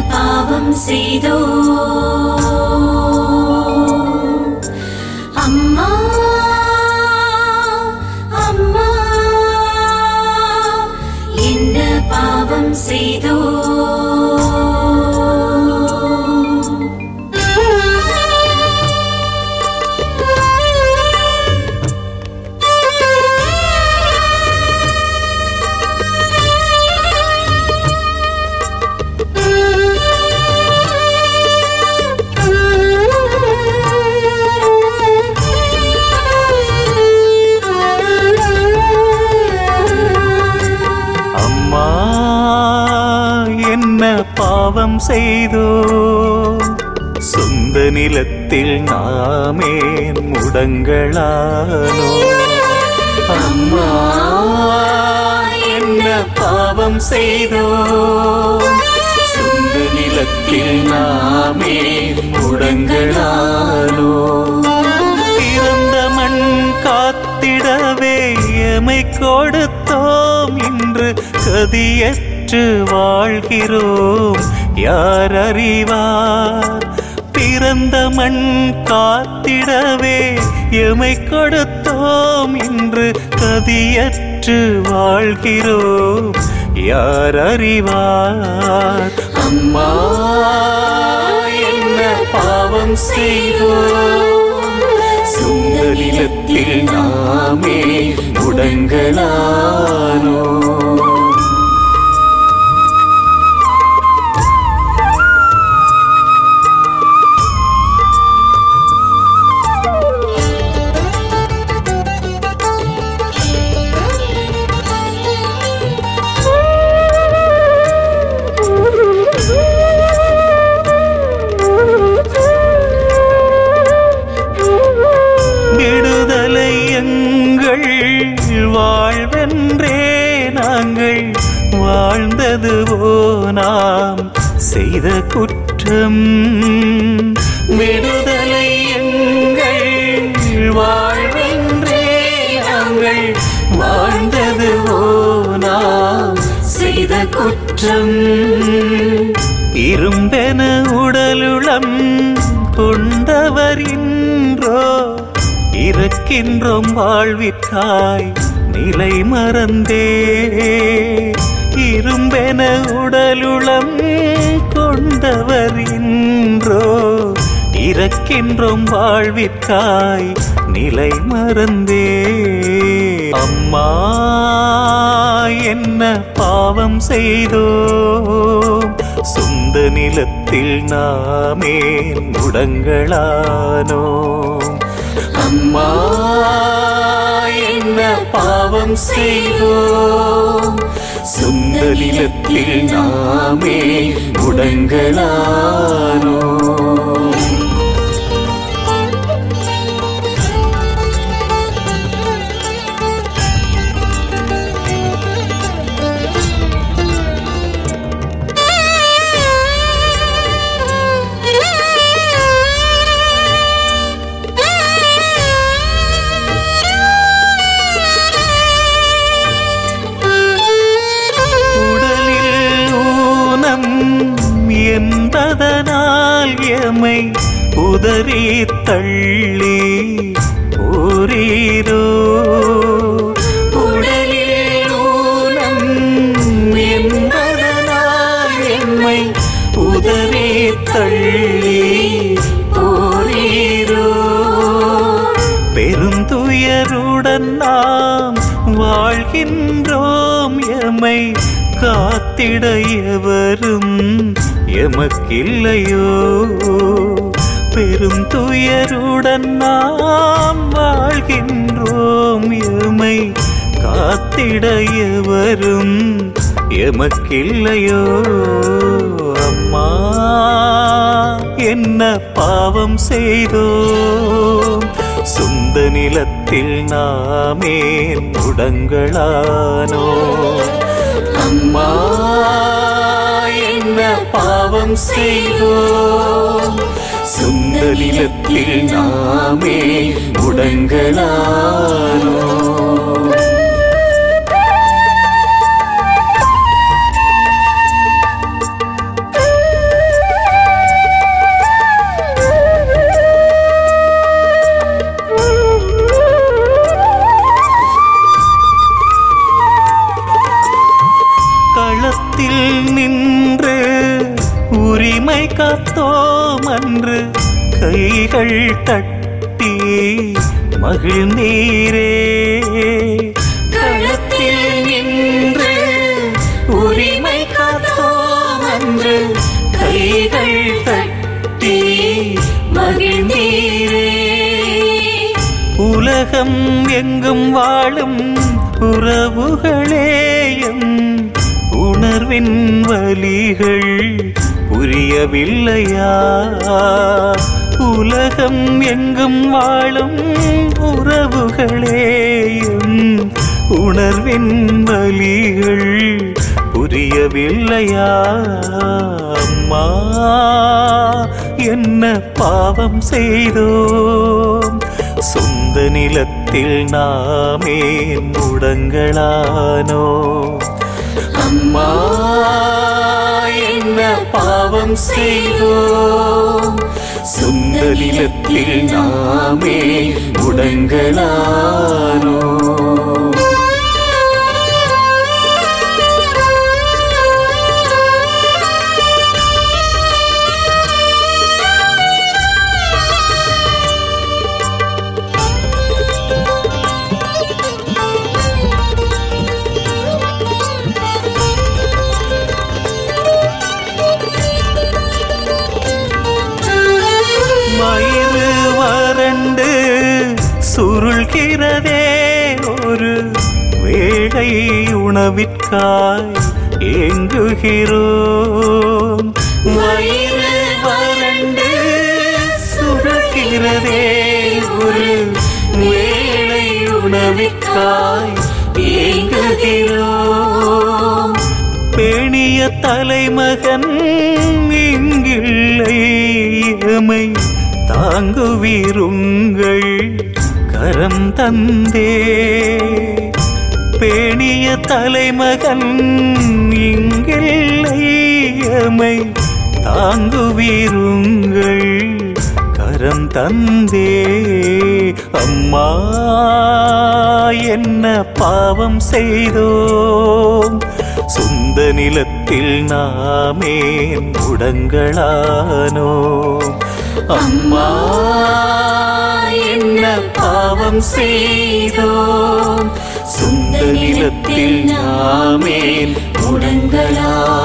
பாவம் செய்தோ அம்மா அம்மா என்ன பாவம் செய்தோ அம்மா என்ன பாவம் செய்தோ சொந்த நிலத்தில் நாமே முடங்களானோ அம்மா என்ன பாவம் செய்தோ சொந்த நிலத்தில் நாமே முடங்களானோ பிறந்த மண் காத்திடவே எமை கொடுத்தோம் இன்று கதியற்று வாழ்கிறோம் யார் அறிவார் பிறந்த மண் காத்திடவே எமை கொடுத்தோம் இன்று கதியற்று வாழ்கிறோம் யார் அறிவார் அம்மா என்ன பாவம் செய்தோம் சுந்தரிலத்தில் நாமே முடங்களானோ விடுதலை எங்கள் வாழ்வென்றே நாங்கள் வாழ்ந்ததுவோ நாம் செய்த குற்றம் விடுதலை எங்கள் வாழ்வென்றே நாங்கள் வாழ்ந்ததுவோ நாம் செய்த குற்றம் இரும்பென உடலுளம் கொண்டவர் இன்றோ இருக்கின்றோம் வாழ்விற்காய் நிலை மறந்தே இரும்பென உடலுளம் கொண்டவர் இன்றோ இறக்கின்றோம் வாழ்விற்காய் நிலை மறந்தே அம்மா என்ன பாவம் செய்தோம் சொந்த நிலத்தில் நாமே முடங்களானோ அம்மா என்ன பாவம் செய்தோம் சொந்த நிலத்தில் நாமே முடங்களானோ உடலில் ஊனம் என்பதனால் எமை உதறி தள்ளி ஊரீரோ உடலில் ஊனம் என்பதனால் எம்மை உதறி தள்ளி ஊரீரோ பெருந்துயருடன் நாம் வாழ்கின்றோம் எமை காத்திட எவரும் எமக்கில்லையோ பெருந்துயருடன் நாம் வாழ்கின்றோம் எமை காத்திட எவரும் எமக்கில்லையோ அம்மா என்ன பாவம் செய்தோம் சொந்த நிலத்தில் நாமே முடங்களானோ அம்மா என்ன பாவம் செய்தோம் சொந்த நிலத்தில் நாமே முடங்களானோ உரிமை காத்தோம் அன்று கைகள் தட்டி மகிழ்ந்தீரே களத்தில் நின்று உரிமை காத்தோம் அன்று கைகள் தட்டி மகிழ்ந்தீரே உலகம் எங்கும் வாழும் உறவுகளேயும் உணர்வின் வலிகள் புரியவில்லையா உலகம் எங்கும் வாழும் உறவுகளேயும் உணர்வின் வலிகள் புரியவில்லையா அம்மா என்ன பாவம் செய்தோம் சொந்த நிலத்தில் நாமே முடங்களானோ அம்மா என்ன பாவம் செய்தோம் சொந்த நிலத்தில் நாமே முடங்களானோ மயிறு வறண்டு சுருள்கிறதே ஒரு வேளை உணவிற்காய் ஏங்குகிறோம் வயிறு வறண்டு சுருள்கிறதே ஒரு வேளை உணவிற்காய் ஏங்குகிறோம் பேணிய தலைமகன் இங்கில்லை எமை தாங்குவீருங்கள் கரம் தந்தே பேணிய தலைமகன் இங்கில்லை எமை தாங்குவீருங்கள் கரம் தந்தே அம்மா என்ன பாவம் செய்தோம் சொந்த நிலத்தில் நாமே முடங்களானோ அம்மா என்ன பாவம் செய்தோம் சொந்த நிலத்தில் நாமே முடங்களானோ